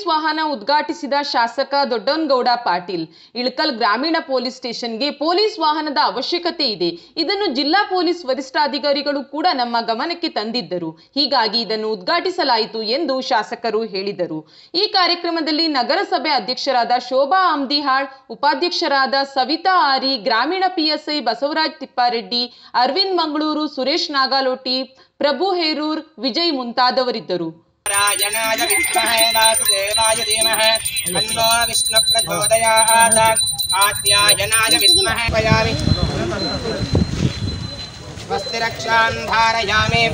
ವಾಹನ ಉದ್ಘಾಟಿಸಿದ ಶಾಸಕ ದೊಡ್ಡನಗೌಡ ಪಾಟೀಲ್ ಇಳಕಲ್ ಗ್ರಾಮೀಣ ಪೊಲೀಸ್ ಸ್ಟೇಷನ್ಗೆ ಪೊಲೀಸ್ ವಾಹನದ ಅವಶ್ಯಕತೆ ಇದೆ ಇದನ್ನು ಜಿಲ್ಲಾ ಪೊಲೀಸ್ ವರಿಷ್ಠಾಧಿಕಾರಿಗಳು ಕೂಡ ನಮ್ಮ ಗಮನಕ್ಕೆ ತಂದಿದ್ದರು ಹೀಗಾಗಿ ಇದನ್ನು ಉದ್ಘಾಟಿಸಲಾಯಿತು ಎಂದು ಶಾಸಕರು ಹೇಳಿದರು ಈ ಕಾರ್ಯಕ್ರಮದಲ್ಲಿ ನಗರಸಭೆ ಅಧ್ಯಕ್ಷರಾದ ಶೋಭಾ ಆಮ್ದಿಹಾಳ್ ಉಪಾಧ್ಯಕ್ಷರಾದ ಸವಿತಾ ಆರಿ ಗ್ರಾಮೀಣ ಪಿಎಸ್ಐ ಬಸವರಾಜ್ ತಿಪ್ಪಾರೆಡ್ಡಿ ಅರವಿಂದ್ ಮಂಗಳೂರು ಸುರೇಶ್ ನಾಗಾಲೋಟಿ ಪ್ರಭು ಹೇರೂರ್ ವಿಜಯ್ ಮುಂತಾದವರಿದ್ದರು नारायणाय विद्महे वासुदेवाय धीमहि तन्नो विष्णुप्रचोदयात् कात्यायनाय विद्महे वयामि स्वस्तिरक्षां धारयामि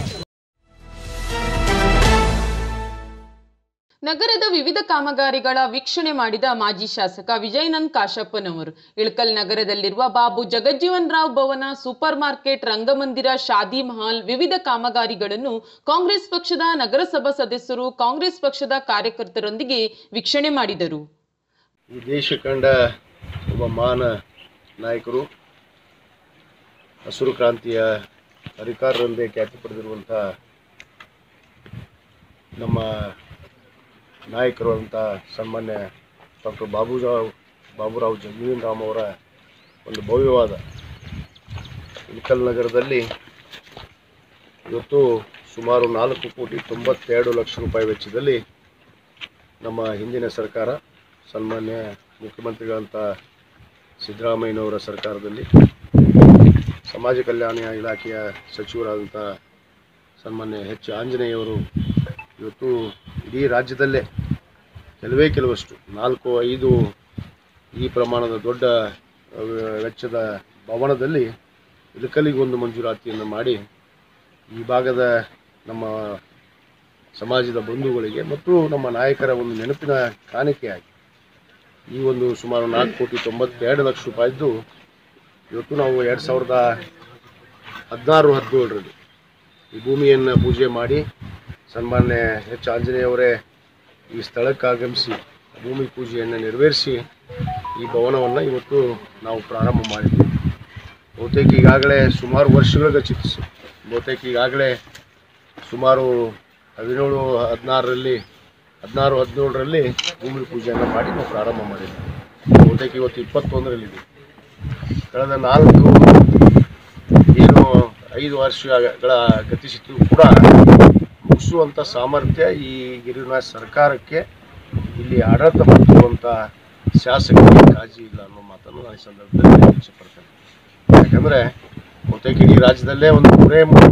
ನಗರದ ವಿವಿಧ ಕಾಮಗಾರಿಗಳ ವೀಕ್ಷಣೆ ಮಾಡಿದ ಮಾಜಿ ಶಾಸಕ ವಿಜಯನಂದ್ ಕಾಶಪ್ಪನವರು ಇಳಕಲ್ ನಗರದಲ್ಲಿರುವ ಬಾಬು ಜಗಜ್ಜೀವನ್ ರಾವ್ ಭವನ ಸೂಪರ್ ಮಾರ್ಕೆಟ್ ರಂಗಮಂದಿರ ಶಾದಿ ಮಹಲ್ ವಿವಿಧ ಕಾಮಗಾರಿಗಳನ್ನು ಕಾಂಗ್ರೆಸ್ ಪಕ್ಷದ ನಗರಸಭಾ ಸದಸ್ಯರು ಕಾಂಗ್ರೆಸ್ ಪಕ್ಷದ ಕಾರ್ಯಕರ್ತರೊಂದಿಗೆ ವೀಕ್ಷಣೆ ಮಾಡಿದರು ಈ ದೇಶ ಕಂಡ ಒಬ್ಬ ಮಹಾನ ನಾಯಕರು ಹಸಿರು ಕ್ರಾಂತಿಯ ಅಧಿಕಾರರಂದೇ ಖ್ಯಾತಿ ಪಡೆದಿರುವಂಥ ನಮ್ಮ ನಾಯಕರು ಅಂತ ಸನ್ಮಾನ್ಯ ಡಾಕ್ಟರ್ ಬಾಬುರಾವ್ ಬಾಬುರಾವ್ ಜಗಜೀವನ್ ರಾಮ್ ಅವರ ಒಂದು ಭವ್ಯವಾದ ಇಳಕಲ್ ನಗರದಲ್ಲಿ ಇವತ್ತು ಸುಮಾರು ನಾಲ್ಕು ಕೋಟಿ ತೊಂಬತ್ತೆರಡು ಲಕ್ಷ ರೂಪಾಯಿ ವೆಚ್ಚದಲ್ಲಿ ನಮ್ಮ ಹಿಂದಿನ ಸರ್ಕಾರ ಸನ್ಮಾನ್ಯ ಮುಖ್ಯಮಂತ್ರಿಗಳಂಥ ಸಿದ್ದರಾಮಯ್ಯನವರ ಸರ್ಕಾರದಲ್ಲಿ ಸಮಾಜ ಕಲ್ಯಾಣ ಇಲಾಖೆಯ ಸಚಿವರಾದಂಥ ಸನ್ಮಾನ್ಯ ಎಚ್ ಆಂಜನೇಯವರು ಇವತ್ತು ಇಡೀ ರಾಜ್ಯದಲ್ಲೇ ಕೆಲವೇ ಕೆಲವಷ್ಟು ನಾಲ್ಕು ಐದು ಈ ಪ್ರಮಾಣದ ದೊಡ್ಡ ಆ, ವೆಚ್ಚದ ಭವನದಲ್ಲಿ ಇಳಕಲಿಗೊಂದು ಮಂಜೂರಾತಿಯನ್ನು ಮಾಡಿ ಈ ಭಾಗದ ನಮ್ಮ ಸಮಾಜದ ಬಂಧುಗಳಿಗೆ ಮತ್ತು ನಮ್ಮ ನಾಯಕರ ಒಂದು ನೆನಪಿನ ಕಾಣಿಕೆಯಾಗಿ ಈ ಒಂದು ಸುಮಾರು ನಾಲ್ಕು ಕೋಟಿ ತೊಂಬತ್ತೆರಡು ಲಕ್ಷ ರೂಪಾಯಿದ್ದು ಇವತ್ತು ನಾವು ಎರಡು ಸಾವಿರದ ಹದಿನಾರು ಹದಿನೇಳರಲ್ಲಿ ಈ ಭೂಮಿಯನ್ನು ಪೂಜೆ ಮಾಡಿ ಸನ್ಮಾನ್ಯ ಎಚ್ ಆಂಜನೇಯವರೇ ಈ ಸ್ಥಳಕ್ಕೆ ಆಗಮಿಸಿ ಭೂಮಿ ಪೂಜೆಯನ್ನು ನೆರವೇರಿಸಿ ಈ ಭವನವನ್ನು ಇವತ್ತು ನಾವು ಪ್ರಾರಂಭ ಮಾಡಿದ್ವಿ ಬಹುತೇಕ ಈಗಾಗಲೇ ಸುಮಾರು ವರ್ಷಗಳಿಗೆ ಚಿಕಿತ್ಸೆ ಬಹುತೇಕ ಈಗಾಗಲೇ ಸುಮಾರು ಹದಿನೇಳು ಹದಿನಾರರಲ್ಲಿ ಹದಿನಾರು ಹದಿನೇಳರಲ್ಲಿ ಭೂಮಿ ಪೂಜೆಯನ್ನು ಮಾಡಿ ನಾವು ಪ್ರಾರಂಭ ಮಾಡಿದ್ವಿ ಬಹುತೇಕ ಇವತ್ತು ಇಪ್ಪತ್ತೊಂದರಲ್ಲಿದೆ ಕಳೆದ ನಾಲ್ಕು ಏನು ಐದು ವರ್ಷಗಳ ಗತಿಸಿತು ಕೂಡ ಮುಗಿಸುವಂಥ ಸಾಮರ್ಥ್ಯ ಈ ಗಿರಿನ ಸರ್ಕಾರಕ್ಕೆ ಇಲ್ಲಿ ಆಡಳಿತ ಮಾಡ್ತಿರುವಂಥ ಶಾಸಕರಿಗೆ ಕಾಳಜಿ ಇಲ್ಲ ಅನ್ನೋ ಮಾತನ್ನು ನಾನು ಈ ಸಂದರ್ಭದಲ್ಲಿ ಇಚ್ಛೆ ಪಡ್ತೇನೆ ಯಾಕಂದರೆ ಬಹುತೇಕ ಇಡೀ ರಾಜ್ಯದಲ್ಲೇ ಒಂದು ಮೂರೇ ಮೂರು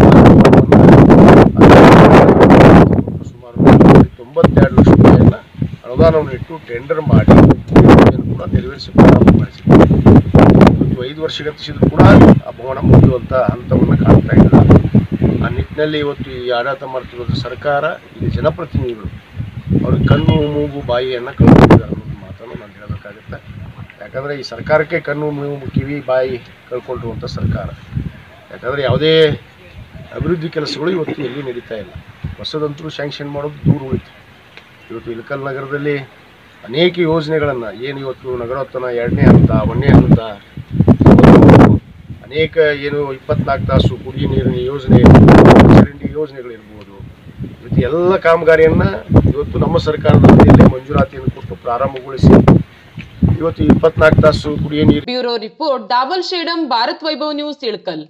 ಸುಮಾರು ತೊಂಬತ್ತೆರಡು ಲಕ್ಷ ರೂಪಾಯಿಯನ್ನು ಅನುದಾನವನ್ನು ಇಟ್ಟು ಟೆಂಡರ್ ಮಾಡಿ ಇದನ್ನು ಕೂಡ ನೆರವೇರಿಸಿ ಪ್ರಾರಂಭ ಮಾಡಿಸಿದ್ದಾರೆ ಇವತ್ತು ಐದು ವರ್ಷ ಗತಿಸಿದ್ರು ಕೂಡ ಆ ಭವನ ಮುಗಿಯುವಂಥ ಹಂತವನ್ನು ಕಾಣ್ತಾ ಇಲ್ಲ ಆ ನಿಟ್ಟಿನಲ್ಲಿ ಇವತ್ತು ಈ ಆಡಳಿತ ಮಾಡ್ತಿರೋದು ಸರ್ಕಾರ ಇಲ್ಲಿ ಜನಪ್ರತಿನಿಧಿಗಳು ಅವ್ರಿಗೆ ಕಣ್ಣು ಮೂಗು ಬಾಯಿಯನ್ನು ಕಳ್ಕೊಂಡಿದ್ದಾರೆ ಅನ್ನೋದು ಮಾತನ್ನು ನಾನು ಹೇಳಬೇಕಾಗುತ್ತೆ ಯಾಕಂದರೆ ಈ ಸರ್ಕಾರಕ್ಕೆ ಕಣ್ಣು ಮೂಗು ಕಿವಿ ಬಾಯಿ ಕಳ್ಕೊಂಡಿರುವಂಥ ಸರ್ಕಾರ ಯಾಕಂದರೆ ಯಾವುದೇ ಅಭಿವೃದ್ಧಿ ಕೆಲಸಗಳು ಇವತ್ತು ಎಲ್ಲಿ ನಡೀತಾ ಇಲ್ಲ ಹೊಸದಂತರೂ ಸ್ಯಾಂಕ್ಷನ್ ಮಾಡೋದು ದೂರ ಉಳಿತು ಇವತ್ತು ಇಳಕಲ್ ನಗರದಲ್ಲಿ ಅನೇಕ ಯೋಜನೆಗಳನ್ನು ಏನು ಇವತ್ತು ನಗರೋತ್ಥಾನ ಎರಡನೇ ಹಂತ ಒಂದನೇ ಹಂತ ಇವತ್ತು ಅನೇಕ ಏನು ಇಪ್ಪತ್ನಾಲ್ಕು ತಾಸು ಕುಡಿಯ ನೀರಿನ ಯೋಜನೆ ಚರಂಡಿ ಯೋಜನೆಗಳಿರ್ಬೋದು ಇವತ್ತು ಎಲ್ಲ ಕಾಮಗಾರಿಯನ್ನು ಇವತ್ತು ನಮ್ಮ ಸರ್ಕಾರದ ಅವಧಿಯಲ್ಲಿ ಮಂಜೂರಾತಿಯನ್ನು ಕೊಟ್ಟು ಪ್ರಾರಂಭಗೊಳಿಸಿ ಇವತ್ತು ಇಪ್ಪತ್ನಾಲ್ಕು ತಾಸು ಕುಡಿಯ ನೀರು bureau report Dawal Shedam Bharat Vaibhav news Ilkal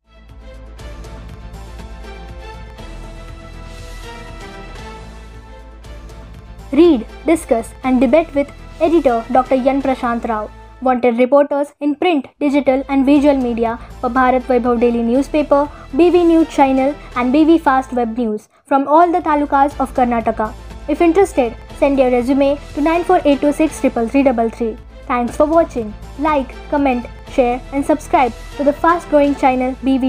Read, discuss, and debate with editor Dr. Yan Prashant Rao. Wanted reporters in print, digital, and visual media for Bharat Vaibhav Daily Newspaper, BV News Channel, and BV Fast Web News from all the talukas of Karnataka. If interested, send your resume to 94826 Thanks for watching. Like, comment, share, and subscribe to the fast growing channel BV